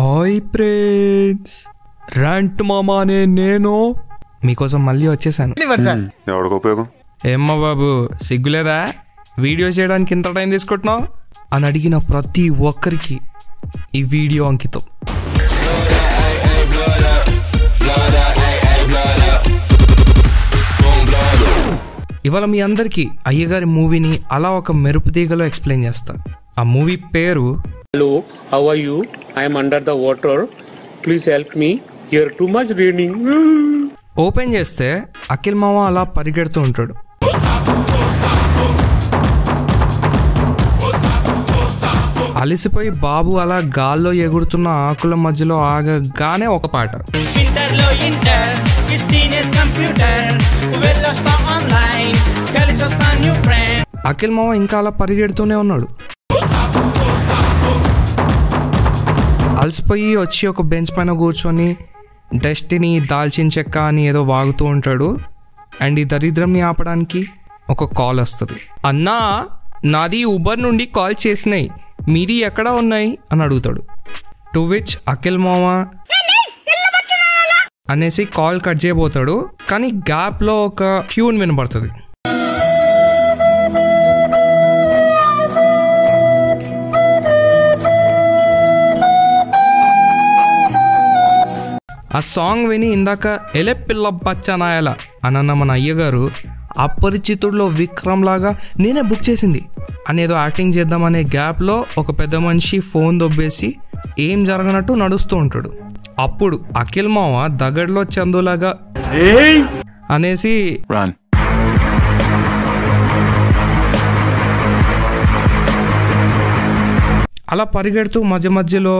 Hi friends రంట్ మామా అనే నేను మీకోసం మళ్ళీ వచ్చేసాను ఎవరికి ఉపయోగం ఏమ్మా బాబు సిగ్గులేదా వీడియో చేయడానికి ఇంత టైం తీసుకుంటున్నావు అని అడిగిన ప్రతి ఒక్కరికి ఈ వీడియో అంకితం ఇవాళ మీ అందరికీ అయ్యగారి మూవీని అలా ఒక మెరుపు తీగలో ఎక్స్ప్లెయిన్ చేస్తా ఆ మూవీ పేరు Hello, how are you? I am under the water. Please help me. Here too much raining. Open చేస్తే అఖిల్ మామ అలా పరిగెడుతూ ఉంటాడు అలిసిపోయి బాబు అలా గాల్లో ఎగురుతున్న ఆకుల మధ్యలో ఆగగానే ఒక పాట ఇంటర్లో ఇంటర్ టీనేజ్ కంప్యూటర్ వెళ్ళొస్తా ఆన్లైన్ కలిసి వస్తా న్యూ ఫ్రెండ్ అఖిల్ మామ ఇంకా అలా పరిగెడుతూనే ఉన్నాడు అలసిపోయి వచ్చి ఒక బెంచ్ పైన కూర్చొని డస్టిని దాల్చిన చెక్క అని ఏదో వాగుతూ ఉంటాడు అండ్ ఈ దరిద్రంని ఆపడానికి ఒక కాల్ వస్తుంది అన్నా నాది ఉబర్ నుండి కాల్ చేసినాయి మీది ఎక్కడ ఉన్నాయి అని అడుగుతాడు టు విచ్ అఖిల్ మామ అనేసి కాల్ కట్ చేయబోతాడు కానీ గ్యాప్లో ఒక ట్యూన్ వినబడుతుంది ఆ సాంగ్ విని ఇందాక ఎలె పిల్ల బచ్చనాయల అనన్న మన అయ్యగారు అపరిచితుడిలో విక్రమ్ లాగా నేనే బుక్ చేసింది అనేదో యాక్టింగ్ చేద్దామనే గ్యాప్లో ఒక పెద్ద మనిషి ఫోన్ దొబ్బేసి ఏం జరగనట్టు నడుస్తూ ఉంటాడు అప్పుడు అఖిల్ మామ దగడ్లో చందులాగా అనేసి Run. అలా పరిగెడుతూ మధ్య మధ్యలో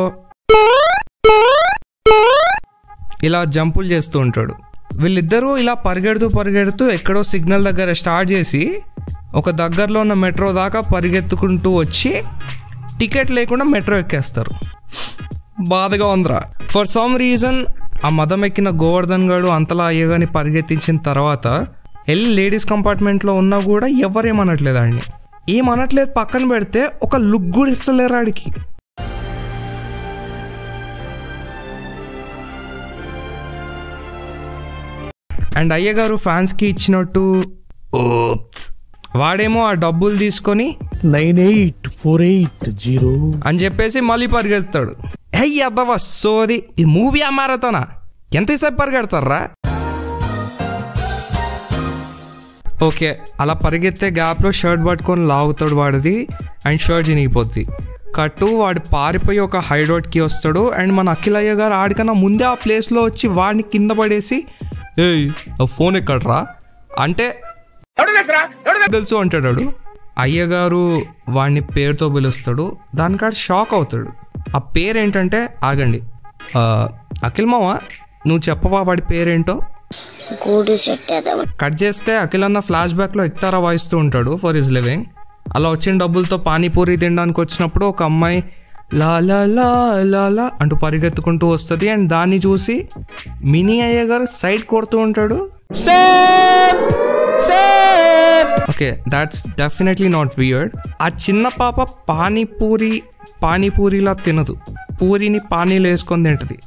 ఇలా జంపులు చేస్తూ ఉంటాడు వీళ్ళిద్దరూ ఇలా పరిగెడుతూ పరిగెడుతూ ఎక్కడో సిగ్నల్ దగ్గర స్టార్ట్ చేసి ఒక దగ్గరలో ఉన్న మెట్రో దాకా పరిగెత్తుకుంటూ వచ్చి టికెట్ లేకుండా మెట్రో ఎక్కేస్తారు బాధగా ఉందిరా ఫర్ సమ్ రీజన్ ఆ మదం ఎక్కిన గోవర్ధన్ గాడు అంతలా అయ్యగాని పరిగెత్తించిన తర్వాత వెళ్ళి లేడీస్ కంపార్ట్మెంట్లో ఉన్నా కూడా ఎవరేమనట్లేదు ఆడిని ఏమనట్లేదు పక్కన పెడితే ఒక లుక్ కూడా ఇస్తలేరు ఆడికి అండ్ అయ్యగారు ఫ్యాన్స్కి ఇచ్చినట్టు ఓప్స్ వాడేమో ఆ డబ్బులు తీసుకొని nine eight four eight zero అని చెప్పేసి మళ్ళీ పరిగెత్తాడు హే అబ్బా సోది ఇది మూవీ ఆ మారతోనా ఎంతసేపు పరిగెడతారా ఓకే అలా పరిగెత్తే గ్యాప్లో షర్ట్ పట్టుకొని లాగుతాడు వాడిది అండ్ షర్ట్ చినిగిపోద్ది కట్టు వాడు పారిపోయి ఒక హైడౌట్కి వస్తాడు అండ్ మన అఖిలయ్య గారు ఆడికన్నా ముందే ఆ ప్లేస్లో వచ్చి వాడిని కింద పడేసి ఏయ్ ఆ ఫోన్ ఎక్కడ్రా అంటే తెలుసు అంటాడు వాడు. అయ్యగారు వాడిని పేరుతో పిలుస్తాడు దానికాడు షాక్ అవుతాడు ఆ పేరు ఏంటంటే ఆగండి ఆ, అఖిల్ మామ నువ్వు చెప్పవా వాడి పేరేంటో గూడు సెట్ ఏదో కట్ చేస్తే అఖిల్ అన్న ఫ్లాష్ బ్యాక్లో ఎక్తారా వాయిస్తూ ఉంటాడు ఫర్ హిజ్ లివింగ్ అలా వచ్చిన డబ్బులతో పానీపూరి తినడానికి వచ్చినప్పుడు ఒక అమ్మాయి లా లా లా లా లా అంటూ పరిగెత్తుకుంటూ వస్తుంది అండ్ దాన్ని చూసి మినీ అయ్య గారు సైడ్ కొడుతూ ఉంటాడు okay that's definitely not weird ఆ చిన్న పాప పానీపూరి పానీపూరిలా తినదు పూరిని పానీలో వేసుకొని తింటది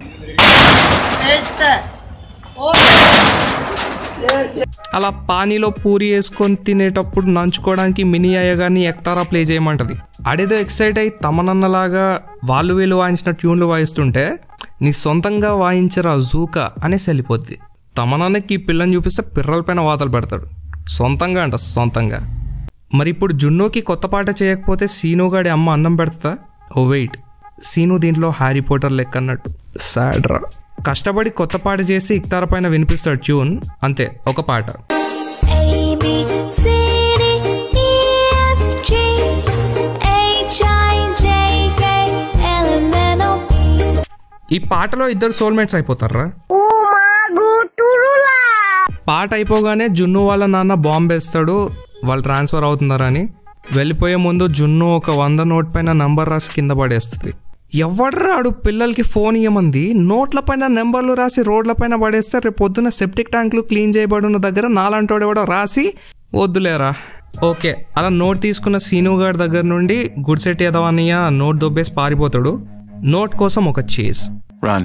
అలా పానీలో పూరి వేసుకొని తినేటప్పుడు నంచుకోవడానికి మినీ అయ్య గారిని ఎక్తారా ప్లే చేయమంటది అడేదో ఎక్సైట్ అయి తమనన్నలాగా వాళ్ళు వీళ్ళు వాయించిన ట్యూన్లు వాయిస్తుంటే నీ సొంతంగా వాయించరా జూకా అనేసి వెళ్ళిపోద్ది తమనన్నకి ఈ పిల్లని చూపిస్తే పిర్రల పైన వాతలు పెడతాడు సొంతంగా అంట సొంతంగా మరి ఇప్పుడు జున్నోకి కొత్త పాట చేయకపోతే సీనుగాడి అమ్మ అన్నం పెడతా ఓ వెయిట్ సీను దీంట్లో హ్యారీ పోటర్ లెక్క అన్నట్టు సాడ్ రా కష్టపడి కొత్త పాట చేసి ఇక్తార పైన వినిపిస్తాడు ట్యూన్ అంతే ఒక పాట A B C D E F G H I J K L M N O P ఈ పాటలో ఇద్దరు సోల్మేట్స్ అయిపోతారా ఓ మా గుట్టురులా పాట అయిపోగానే జున్ను వాళ్ళ నాన్న బాంబు వేస్తాడు వాళ్ళు ట్రాన్స్ఫర్ అవుతున్నారని వెళ్ళిపోయే ముందు జున్ను ఒక వంద నోట్ పైన నంబర్ రాసి కింద పడేస్తుంది ఎవడ్రాడు పిల్లలకి ఫోన్ ఇవ్వమంది నోట్ల పైన నెంబర్లు రాసి రోడ్ల పైన పడేస్తే రేపు పొద్దున్న సెప్టిక్ ట్యాంకులు క్లీన్ చేయబడిన దగ్గర నాలంటోడు ఎవడో రాసి వద్దులేరా ఓకే అలా నోట్ తీసుకున్న సీను గారి దగ్గర నుండి గుడిసెట్టి ఎదవన్నయ్య నోట్ దొబ్బేసి పారిపోతాడు నోట్ కోసం ఒక చేస్ Run.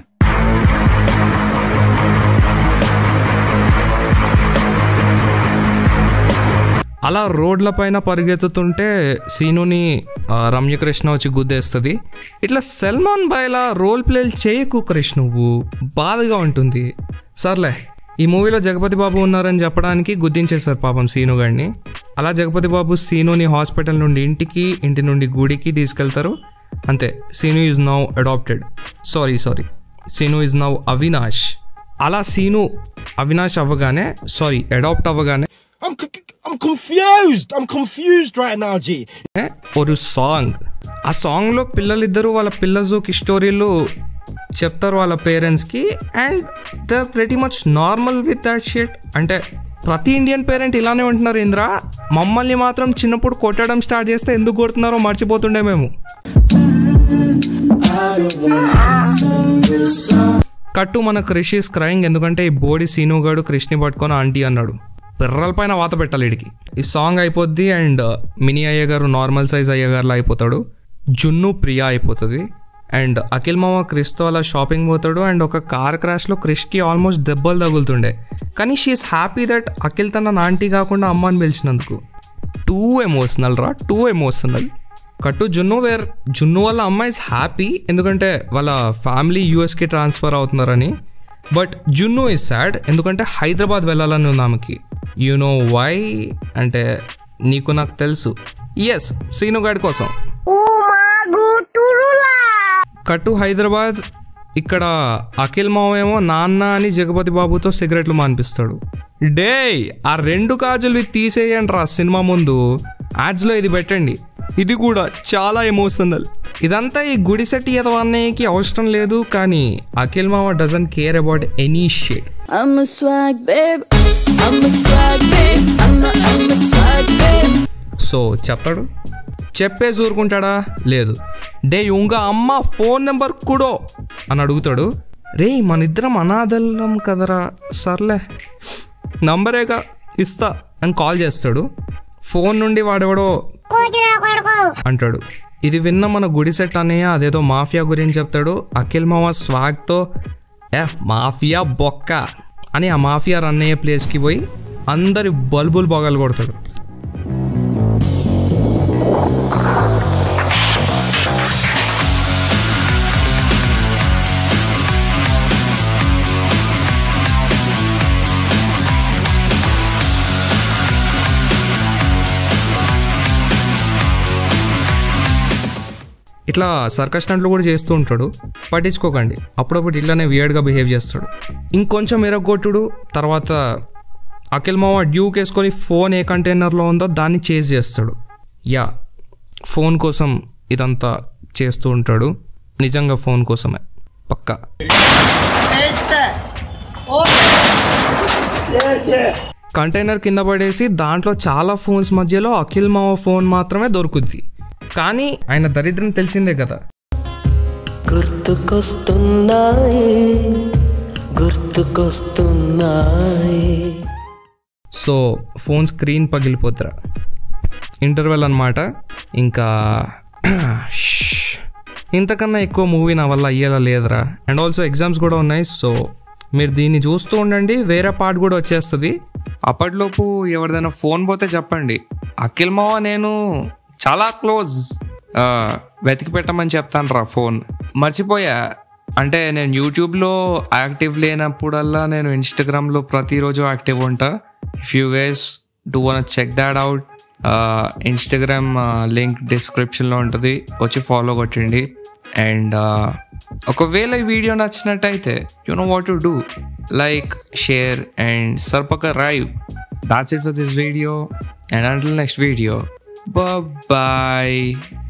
అలా రోడ్ల పైన పరిగెత్తుతుంటే సీనుని ఆ, రమ్యకృష్ణ వచ్చి గుద్దేస్తుంది ఇట్లా సల్మాన్ బాయ్లా రోల్ ప్లేలు చేయకు కృష్ణ నువ్వు బాధగా ఉంటుంది సర్లే ఈ మూవీలో జగపతి బాబు ఉన్నారని చెప్పడానికి గుద్దించేశారు పాపం సీను గారిని అలా జగపతి బాబు సీనుని హాస్పిటల్ నుండి ఇంటికి ఇంటి నుండి గుడికి తీసుకెళ్తారు అంతే Seenu is now adopted sorry sorry Seenu is now Avinash అలా సీను అవినాష్ అవ్వగానే సారీ అడాప్ట్ అవ్వగానే I'm c- c- I'm confused. I'm confused right now, G. ఒక సాంగ్ ఆ సాంగ్లో పిల్లలిద్దరూ వాళ్ళ పిల్ల జోకి స్టోరీలు చెప్తారు వాళ్ళ పేరెంట్స్కి and the very much normal with that shit అంటే ప్రతి ఇండియన్ పేరెంట్ ఇలానే ఉంటున్నారు ఇంద్ర మమ్మల్ని మాత్రం చిన్నప్పుడు కొట్టడం స్టార్ట్ చేస్తే ఎందుకు కొడుతున్నారో మర్చిపోతుండే మేము కట్టు మన క్రిష్ ఈస్ క్రైంగ్ ఎందుకంటే ఈ బోడి సీనుగాడు క్రిష్ని పట్టుకొని ఆంటీ అన్నాడు పిర్రల పైన వాత పెట్టాలి ఇడికి ఈ సాంగ్ అయిపోద్ది అండ్ మినీ అయ్య గారు నార్మల్ సైజ్ అయ్య గారులో అయిపోతాడు జున్ను ప్రియా అయిపోతుంది అండ్ అఖిల్ మామ క్రిష్తో అలా షాపింగ్ పోతాడు అండ్ ఒక కార్ క్రాష్లో క్రిష్కి ఆల్మోస్ట్ దెబ్బలు తగులుతుండే కానీ షీఈస్ హ్యాపీ దట్ అఖిల్ తన ఆంటీ కాకుండా అమ్మ అని పిలిచినందుకు టూ ఎమోషనల్ రా టూ ఎమోషనల్ కట్టు జున్ను వేర్ జున్ను వాళ్ళ అమ్మ ఇస్ హ్యాపీ ఎందుకంటే వాళ్ళ ఫ్యామిలీ యూఎస్కి ట్రాన్స్ఫర్ అవుతున్నారని బట్ జున్ను ఇస్ సాడ్ ఎందుకంటే హైదరాబాద్ వెళ్ళాలని ఉంది ఆమెకి యు నో వై అంటే నీకు నాకు తెలుసు ఎస్ సీనుగాడి కోసం కట్టు హైదరాబాద్ ఇక్కడ అఖిల్ మావేమో నాన్న అని జగపతి బాబుతో సిగరెట్లు మానిపిస్తాడు డే ఆ రెండు గాజులు ఇవి తీసేయండి రా సినిమా ముందు యాడ్స్లో ఇది పెట్టండి ఇది కూడా చాలా ఎమోషనల్ ఇదంతా ఈ గుడి సెట్ అన్నయ్యకి అవసరం లేదు కానీ అఖిల్ మావ doesn't care about any shade I'm a swag babe. I'm a swag babe. I'm a, I'm a swag babe. So చెప్తాడు చెప్పేసి ఊరుకుంటాడా లేదు డే ఉంగ అమ్మ ఫోన్ నెంబర్ కూడో అని అడుగుతాడు రే మన ఇద్దరం అనాథలం కదరా సర్లే నంబరేగా ఇస్తా అని కాల్ చేస్తాడు ఫోన్ నుండి వాడెవడో అంటాడు ఇది విన్న మన గుడి సెట్ అన్నయ్య అదేదో మాఫియా గురించి చెప్తాడు అఖిల్ మామ స్వాగ్తో ఏ మాఫియా బొక్క అని ఆ మాఫియా రన్ అయ్యే ప్లేస్కి పోయి అందరి బల్బులు బొగలు కొడతాడు ఇట్లా సర్కస్ స్టంట్లు కూడా చేస్తూ ఉంటాడు పట్టించుకోకండి అప్పుడప్పుడు ఇట్లానే వియర్డ్గా బిహేవ్ చేస్తాడు ఇంకొంచెం ఎరగొట్టుడు తర్వాత అఖిల్ మామ డ్యూక్ వేసుకొని ఫోన్ ఏ కంటైనర్లో ఉందో దాన్ని చేజ్ చేస్తాడు యా ఫోన్ కోసం ఇదంతా చేస్తూ ఉంటాడు నిజంగా ఫోన్ కోసమే పక్కా కంటైనర్ కింద పడేసి దాంట్లో చాలా ఫోన్స్ మధ్యలో అఖిల్ మావ ఫోన్ మాత్రమే దొరుకుద్ది కానీ ఆయన దరిద్రం తెలిసిందే కదా గుర్తుకొస్తున్నాయి గుర్తుకొస్తున్నాయి సో ఫోన్ స్క్రీన్ పగిలిపోతురా ఇంటర్వెల్ అనమాట ఇంకా ఇంతకన్నా ఎక్కువ మూవీ నా వల్ల అయ్యేలా లేదురా అండ్ ఆల్సో ఎగ్జామ్స్ కూడా ఉన్నాయి సో మీరు దీన్ని చూస్తూ ఉండండి వేరే పార్ట్ కూడా వచ్చేస్తుంది అప్పటిలోపు ఎవరిదైనా ఫోన్ పోతే చెప్పండి అఖిల్ మావ నేను చాలా క్లోజ్ ఆ, వెతికి పెట్టమని చెప్తాను రా ఫోన్ మర్చిపోయా అంటే నేను యూట్యూబ్లో యాక్టివ్ లేనప్పుడల్లా నేను ఇన్స్టాగ్రామ్లో ప్రతిరోజు యాక్టివ్ ఉంటా if you guys do one check that out Instagram link డిస్క్రిప్షన్లో ఉంటుంది వచ్చి ఫాలో కొట్టండి అండ్ ఒకవేళ ఈ వీడియో నచ్చినట్టయితే you know what to do like share and subscribe that's it for this video and until next video bye